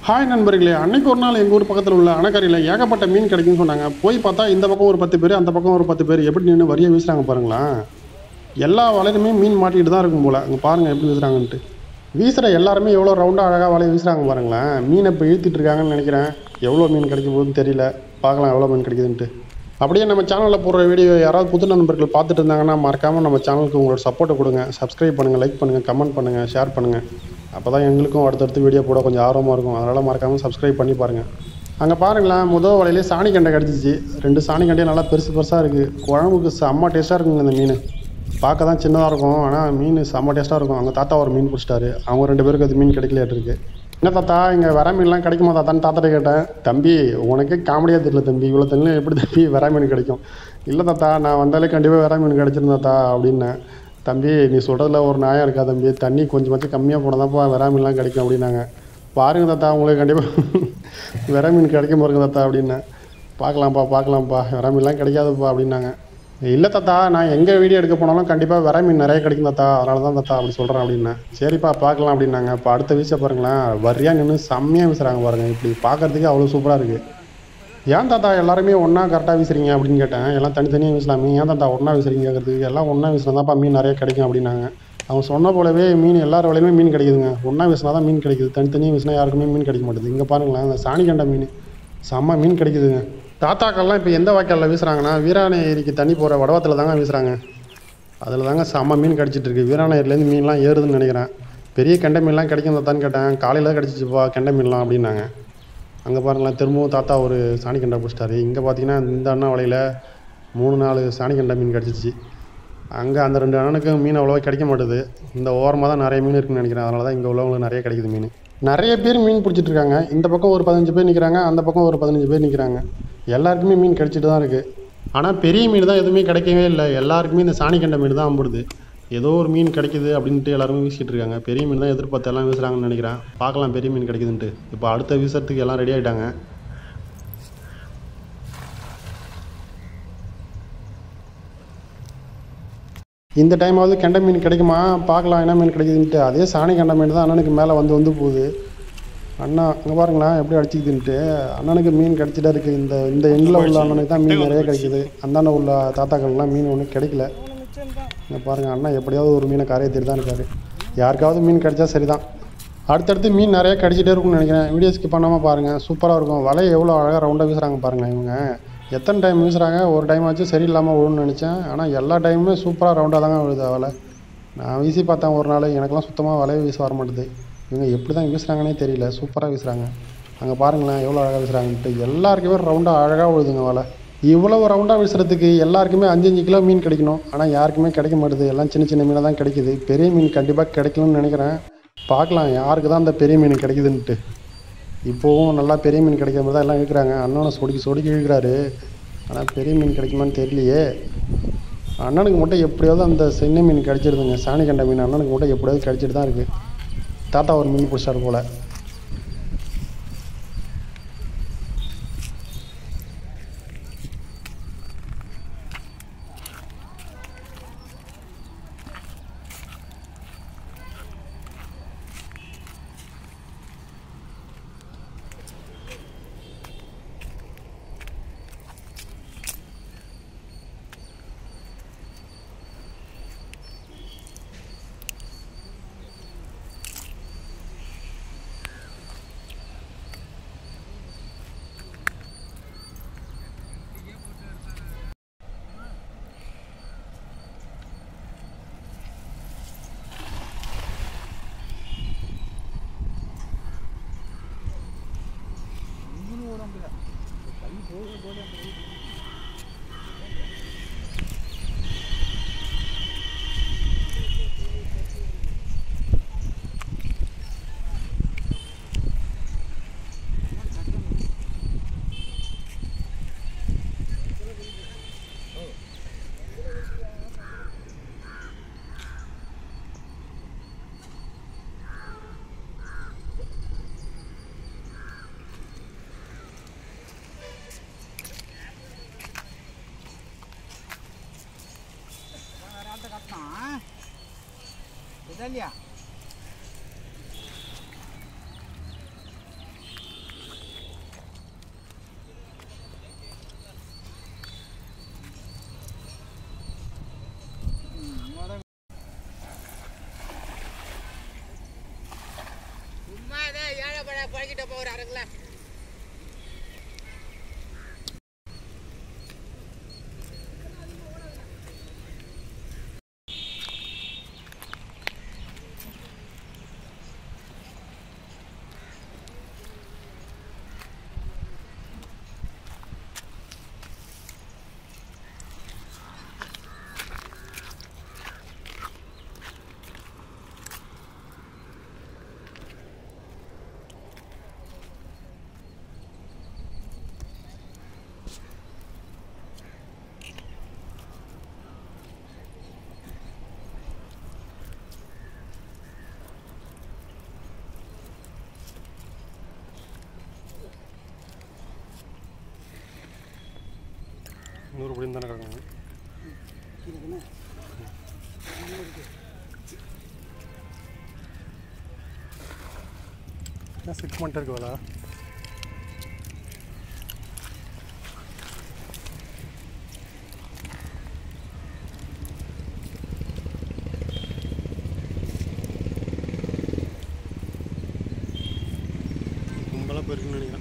hi நண்பர்களே அன்னைக்கு ஒரு நாள் எங்கள் ஊர் பக்கத்தில் உள்ள அணைக்கரையில் ஏகப்பட்ட மீன் கிடைக்கும்னு சொன்னாங்க போய் பார்த்தா இந்த பக்கம் ஒரு பத்து பேர் அந்த பக்கம் ஒரு பத்து பேர் எப்படி நின்று வரியை வீசுறாங்க பாருங்களேன் எல்லா வலையிலுமே மீன் மாட்டிக்கிட்டு தான் இருக்கும் போல் அங்கே பாருங்கள் எப்படி வீசுறாங்கன்ட்டு வீசுகிற எல்லாருமே எவ்வளோ ரவுண்டாக அழகாக வலையை வீசுறாங்க பாருங்களேன் மீனை இப்போ இழுத்துட்டு இருக்காங்கன்னு நினைக்கிறேன் எவ்வளோ மீன் கிடைக்க போகுதுன்னு தெரியல பார்க்கலாம் எவ்வளோ மீன் கிடைக்குதுன்ட்டு அப்படியே நம்ம சேனலில் போடுற வீடியோ யாராவது புது நண்பர்கள் பார்த்துட்டு இருந்தாங்கன்னா மறக்காமல் நம்ம சேனலுக்கு உங்களோட சப்போர்ட்டை கொடுங்க சப்ஸ்கிரைப் பண்ணுங்கள் லைக் பண்ணுங்கள் கமெண்ட் பண்ணுங்கள் ஷேர் பண்ணுங்கள் அப்போ தான் எங்களுக்கும் அடுத்தடுத்து வீடியோ போட கொஞ்சம் ஆர்வமாக இருக்கும் அதனால் மறக்காமல் சப்ஸ்கிரைப் பண்ணி பாருங்கள் அங்கே பாருங்களேன் முதல் வலையிலே சாணி கண்டை கிடச்சிச்சு ரெண்டு சாணி கண்டையும் நல்லா பெருசு பெருசாக இருக்குது குழம்புக்கு செம்ம டேஸ்ட்டாக இருக்குங்க இந்த மீன் பார்க்க தான் சின்னதாக இருக்கும் ஆனால் மீன் செம்ம டேஸ்ட்டாக இருக்கும் அவங்க தாத்தா ஒரு மீன் பிடிச்சிட்டாரு அவங்க ரெண்டு பேருக்கு அது மீன் கிடைக்கலையாட்டு இருக்கு என்ன தாத்தா இங்கே வர மீன்லாம் கிடைக்குமா தாத்தான்னு தாத்தாட்ட கேட்டேன் தம்பி உனக்கே காமெடியாக தெரியல தம்பி இவ்வளோ தண்ணி எப்படி தம்பி வர மீன் கிடைக்கும் இல்லை தாத்தா நான் வந்தாலே கண்டிப்பாக வர மீன் கிடைச்சிரும் தாத்தா அப்படின்னேன் தம்பி நீ சொல்கிறதுல ஒரு நியாயம் இருக்கா தம்பி தண்ணி கொஞ்சமாச்சும் கம்மியாக போனதாப்பா வர மீன்லாம் கிடைக்கும் அப்படின்னாங்க பாருங்க தாத்தா உங்களுக்கு கண்டிப்பாக வர மீன் கிடைக்கும் பாருங்க தாத்தா அப்படின்னேன் பார்க்கலாம்ப்பா பார்க்கலாம்ப்பா வர மீன்லாம் கிடைக்காதுப்பா அப்படின்னாங்க இல்லை தாத்தா நான் எங்கே வீடியோ எடுக்க போனாலும் கண்டிப்பாக வர மீன் நிறைய கிடைக்கும் தாத்தா அதனால தான் தாத்தா அப்படி சொல்கிறேன் அப்படின்னேன் சரிப்பா பார்க்கலாம் அப்படின்னாங்க இப்போ அடுத்த வீச பாருங்களேன் வரியா நின்று செம்மையாக வீசுகிறாங்க பாருங்கள் இப்படி பார்க்கறதுக்கே அவ்வளோ சூப்பராக இருக்குது ஏன் தாத்தா எல்லாருமே ஒன்றா கரெக்டாக வீசுறீங்க அப்படின்னு கேட்டேன் எல்லாம் தனித்தனியாக வீசலாமே ஏன் தாத்தா ஒன்றா வீசுறீங்க கேட்குறதுக்கு எல்லாம் ஒன்றா வீசினா தான்ப்பா மீன் நிறைய கிடைக்கும் அப்படின்னாங்க அவங்க சொன்ன போலவே மீன் எல்லார் வலையுமே மீன் கிடைக்குதுங்க ஒன்றா வீசினா தான் மீன் கிடைக்குது தனித்தனியாக வீசினா யாருக்குமே மீன் கிடைக்க மாட்டேது இங்கே பாருங்களேன் அந்த சாணிகண்ட மீன் செம்ம மீன் கிடைக்குதுங்க தாத்தாக்கள்லாம் இப்போ எந்த வாய்க்காலில் வீசுகிறாங்கன்னா வீராணை ஏரிக்கு தண்ணி போகிற வடவத்தில் தாங்க வீசுகிறாங்க அதில் தாங்க செம்ம மீன் கிடச்சிட்டு இருக்கு வீராணை ஏரியிலேருந்து மீன்லாம் ஏறுதுன்னு நினைக்கிறேன் பெரிய கெண்டை மீன்லாம் கிடைக்கும் தாத்தான்னு கேட்டேன் காலையில் தான் கிடச்சிச்சுப்பா கெண்டை மீன்லாம் அப்படின்னாங்க அங்கே பாருங்களேன் திரும்பவும் தாத்தா ஒரு சாணி கண்டை பிடிச்சிட்டாரு இங்கே பார்த்தீங்கன்னா இந்த அண்ணா வலையில் மூணு நாலு சாணி கண்டை மீன் கிடச்சிச்சு அங்கே அந்த ரெண்டு அண்ணனுக்கு மீன் அவ்வளோவா கிடைக்க மாட்டுது இந்த ஓரமாக தான் நிறைய மீன் இருக்குன்னு நினைக்கிறேன் அதனால தான் இங்கே உள்ளவங்களுக்கு நிறைய கிடைக்குது மீன் நிறைய பேர் மீன் பிடிச்சிட்டு இருக்காங்க இந்த பக்கம் ஒரு பதினஞ்சு பேர் நிற்கிறாங்க அந்த பக்கம் ஒரு பதினஞ்சு பேர் நிற்கிறாங்க எல்லாருக்குமே மீன் கிடைச்சிட்டு தான் இருக்குது ஆனால் பெரிய மீன் தான் எதுவுமே கிடைக்கவே இல்லை எல்லாருக்குமே இந்த சாணி கண்ட மீன் தான் அம்புடுது ஏதோ ஒரு மீன் கிடைக்குது அப்படின்ட்டு எல்லாருமே வீசிட்டு இருக்காங்க பெரிய மீன் தான் எதிர்பார்த்து எல்லாம் வீசுறாங்கன்னு நினைக்கிறேன் பார்க்கலாம் பெரிய மீன் கிடைக்குதுன்ட்டு இப்போ அடுத்த வீசறதுக்கு எல்லாம் ரெடி ஆகிட்டாங்க இந்த டைமாவது கெண்டை மீன் கிடைக்குமா பார்க்கலாம் என்ன மீன் கிடைக்குதுன்ட்டு அதே சாணி கெண்டை மீன் தான் அண்ணனுக்கு மேலே வந்து வந்து போகுது அண்ணா அங்கே பாருங்களேன் எப்படி அடிச்சுக்குதுன்ட்டு அண்ணனுக்கு மீன் கிடைச்சிட்டா இருக்குது இந்த இந்த எண்ணில் உள்ள அண்ணனுக்கு தான் மீன் நிறைய கிடைக்குது அந்தாண்ட உள்ள தாத்தாக்கள்லாம் மீன் ஒன்றும் கிடைக்கல இங்கே பாருங்கள் அண்ணா எப்படியாவது ஒரு மீனை கரையை தேடி தான் இருக்காரு யாருக்காவது மீன் கிடைச்சா சரிதான் அடுத்தடுத்து மீன் நிறைய கிடைச்சிட்டே இருக்கும்னு நினைக்கிறேன் வீடியோ ஸ்கிப் பண்ணாமல் பாருங்கள் சூப்பராக இருக்கும் வலையை எவ்வளோ அழகாக ரவுண்டாக வீசுகிறாங்க பாருங்களேன் இவங்க எத்தனை டைம் வீசுகிறாங்க ஒரு டைம் ஆச்சும் சரியில்லாமல் விழுன்னு நினச்சேன் ஆனால் எல்லா டைமுமே சூப்பராக ரவுண்டாக தாங்க விழுது வலை நான் வீசி பார்த்தேன் ஒரு நாள் எனக்கெல்லாம் சுத்தமாக வலையை வீச வர மாட்டுது இவங்க எப்படி தான் வீசுகிறாங்கன்னே தெரியல சூப்பராக வீசுகிறாங்க அங்கே பாருங்களேன் எவ்வளோ அழகாக வீசுகிறாங்கன்ட்டு எல்லாருக்குமே ரவுண்டாக அழகாக விழுதுங்க வலை இவ்வளவு ரவுண்டாக வீசுறதுக்கு எல்லாருக்குமே அஞ்சு அஞ்சு கிலோ மீன் கிடைக்கணும் ஆனால் யாருக்குமே கிடைக்க மாட்டுது எல்லாம் சின்ன சின்ன மீனாக தான் கிடைக்குது பெரிய மீன் கண்டிப்பாக கிடைக்கணும்னு நினைக்கிறேன் பார்க்கலாம் யாருக்கு தான் அந்த பெரிய மீன் கிடைக்குதுன்ட்டு இப்போவும் நல்லா பெரிய மீன் கிடைக்கிற மாதிரி தான் எல்லாம் இழுக்கிறாங்க அண்ணனை சொடிக்கி சொடிக்கி இழுக்கிறாரு ஆனால் பெரிய மீன் கிடைக்குமான்னு தெரியலையே அண்ணனுக்கு மட்டும் எப்படியாவது அந்த சின்ன மீன் கிடைச்சிருதுங்க சாணி கண்ட மீன் அண்ணனுக்கு மட்டும் எப்படியாவது கிடைச்சிட்டு தான் இருக்குது தாத்தா ஒரு மீன் பிடிச்சாரு போல் ಇದಲ್ಯಾ பாக்கெட்டப்பா ஒரு அரை கிலோ நூறு படி தானே கிடக்குங்க சிக்ஸ் மந்த் இருக்கு வேலை கும்பலாக போயிருக்குன்னு நினைக்கிறேன்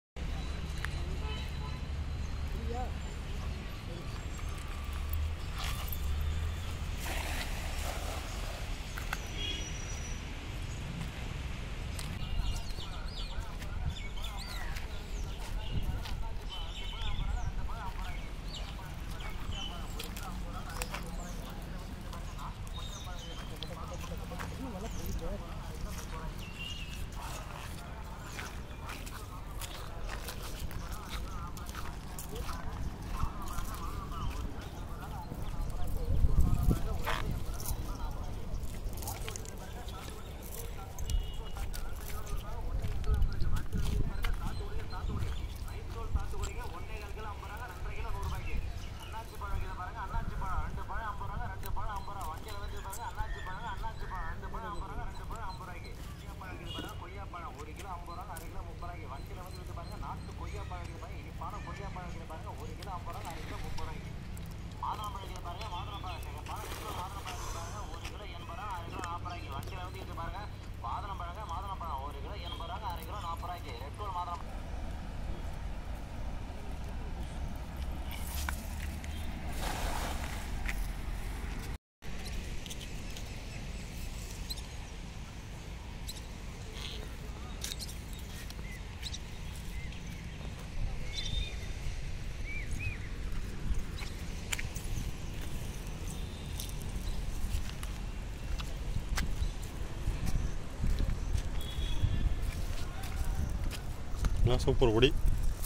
சூப்பர் பொடி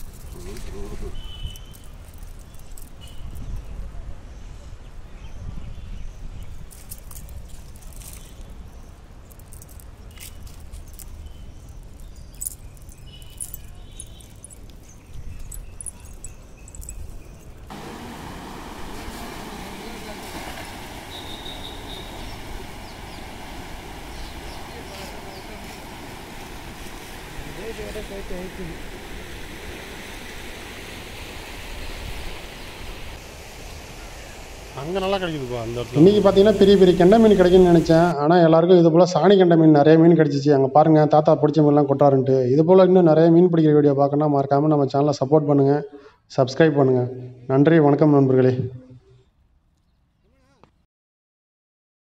அங்கே நல்லா கிடைக்குதுப்பா அந்த இடத்துல இன்றைக்கி பார்த்தீங்கன்னா பெரிய பெரிய கெண்டை மீன் கிடைக்கும்னு நினச்சேன் ஆனால் எல்லாருக்கும் இது போல் சாணி கெண்டை மீன் நிறைய மீன் கிடச்சிச்சு அங்கே பாருங்கள் தாத்தா பிடிச்ச மீன்லாம் கொட்டாருன்ட்டு இது போல் இன்னும் நிறைய மீன் பிடிக்கிற வீடியோ பார்க்கணும்னா மறக்காமல் நம்ம சேனலை சப்போர்ட் பண்ணுங்கள் சப்ஸ்கிரைப் பண்ணுங்கள் நன்றி வணக்கம் நண்பர்களே